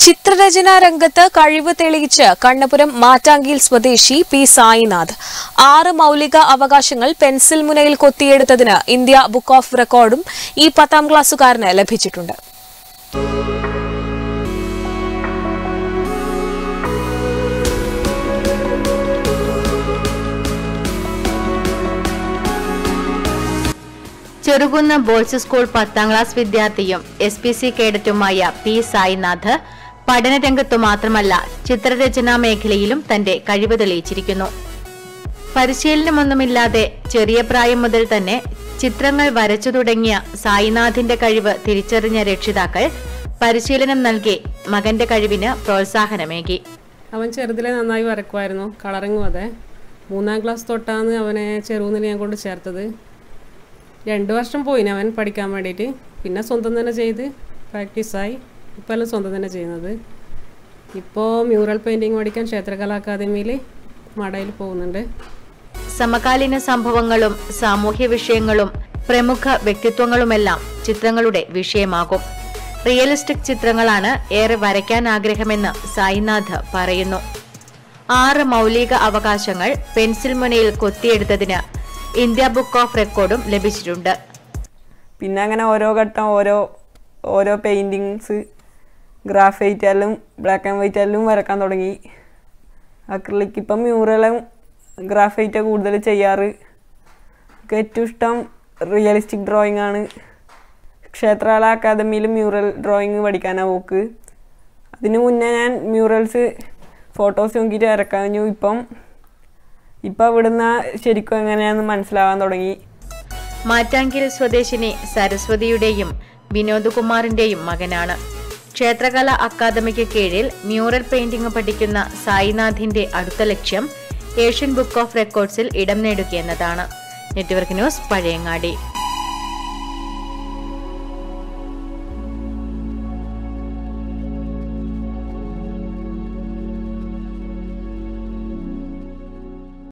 ചിത്രരചനാ രംഗത്ത് കഴിവ് തെളിയിച്ച് കണ്ണപുരം മാറ്റാങ്കിൽ സ്വദേശി പി സായിനാഥ് ആറ് മൌലിക അവകാശങ്ങൾ പെൻസിൽ മുനയിൽ കൊത്തിയെടുത്തതിന് ഇന്ത്യ ബുക്ക് ഓഫ് റെക്കോർഡും ഈ പത്താം ക്ലാസ്സുകാരന് ലഭിച്ചിട്ടുണ്ട് ചെറുകുന്ന് ബോയ്സ് സ്കൂൾ പത്താം ക്ലാസ് വിദ്യാർത്ഥിയും എസ് പി സി കേഡറ്റുമായ പി സായിനാഥ് പഠനരംഗത്തു മാത്രമല്ല ചിത്രരചനാ മേഖലയിലും തന്റെ കഴിവ് തെളിയിച്ചിരിക്കുന്നു പരിശീലനമൊന്നുമില്ലാതെ ചെറിയ പ്രായം മുതൽ തന്നെ ചിത്രങ്ങൾ വരച്ചു തുടങ്ങിയ സായിനാഥിന്റെ കഴിവ് തിരിച്ചറിഞ്ഞ രക്ഷിതാക്കൾ പരിശീലനം നൽകി മകന്റെ കഴിവിന് പ്രോത്സാഹനമേകി അവൻ ചെറുതിലെ നന്നായി വരക്കുമായിരുന്നു കളറിങ്ങും അതെ മൂന്നാം ക്ലാസ് തൊട്ടാണ് അവനെ ചെറുകുന്നിൽ ഞാൻ കൊണ്ട് ചേർത്തത് രണ്ട് വർഷം പോയിന് അവൻ പഠിക്കാൻ വേണ്ടിയിട്ട് പിന്നെ സ്വന്തം തന്നെ ചെയ്ത് പ്രാക്ടീസായി ഇപ്പോൾ എല്ലാം സ്വന്തം തന്നെ ചെയ്യുന്നത് ഇപ്പോൾ മ്യൂറൽ പെയിൻറ്റിങ് പഠിക്കാൻ ക്ഷേത്രകലാ അക്കാദമിയിൽ മടയിൽ പോകുന്നുണ്ട് സമകാലീന സംഭവങ്ങളും സാമൂഹ്യ വിഷയങ്ങളും പ്രമുഖ വ്യക്തിത്വങ്ങളുമെല്ലാം ചിത്രങ്ങളുടെ വിഷയമാകും റിയലിസ്റ്റിക് ചിത്രങ്ങളാണ് ഏറെ വരയ്ക്കാൻ ആഗ്രഹമെന്ന് സായിനാഥ് പറയുന്നു ആറ് മൗലിക അവകാശങ്ങൾ പെൻസിൽ മുനയിൽ കൊത്തിയെടുത്തതിന് ഇന്ത്യ ബുക്ക് ഓഫ് റെക്കോർഡും ലഭിച്ചിട്ടുണ്ട് പിന്നെ അങ്ങനെ ഓരോ ഘട്ടം ഓരോ ഓരോ പെയിൻറ്റിങ്സ് ഗ്രാഫൈറ്റ് എല്ലാം ബ്ലാക്ക് ആൻഡ് വൈറ്റ് എല്ലാം വരക്കാൻ തുടങ്ങി അക്രിലിക് ഇപ്പം മ്യൂറലും ഗ്രാഫൈറ്റ് കൂടുതൽ ചെയ്യാറ് എനിക്ക് ഏറ്റവും ഇഷ്ടം റിയലിസ്റ്റിക് ഡ്രോയിങ് ആണ് ക്ഷേത്രകല അക്കാദമിയിൽ മ്യൂറൽ ഡ്രോയിങ് പഠിക്കാനാണ് പോക്ക് അതിന് മുന്നേ ഞാൻ മ്യൂറൽസ് ഫോട്ടോസ് നോക്കിയിട്ട് വരക്കാൻ കഴിഞ്ഞു ഇപ്പം ഇപ്പം ഇവിടുന്ന് ശരിക്കും എങ്ങനെയാണെന്ന് മനസ്സിലാവാൻ തുടങ്ങി മാറ്റാങ്കിൽ സ്വദേശിനി സരസ്വതിയുടെയും വിനോദ് കുമാറിന്റെയും മകനാണ് ക്ഷേത്രകല അക്കാദമിക്ക് കീഴിൽ മ്യൂറൽ പെയിന്റിംഗ് പഠിക്കുന്ന സായിനാഥിന്റെ അടുത്ത ലക്ഷ്യം ഏഷ്യൻ ബുക്ക് ഓഫ് റെക്കോർഡ്സിൽ ഇടം നേടുകയെന്നതാണ് നെറ്റ്വർക്ക് ന്യൂസ് പഴയങ്ങാടി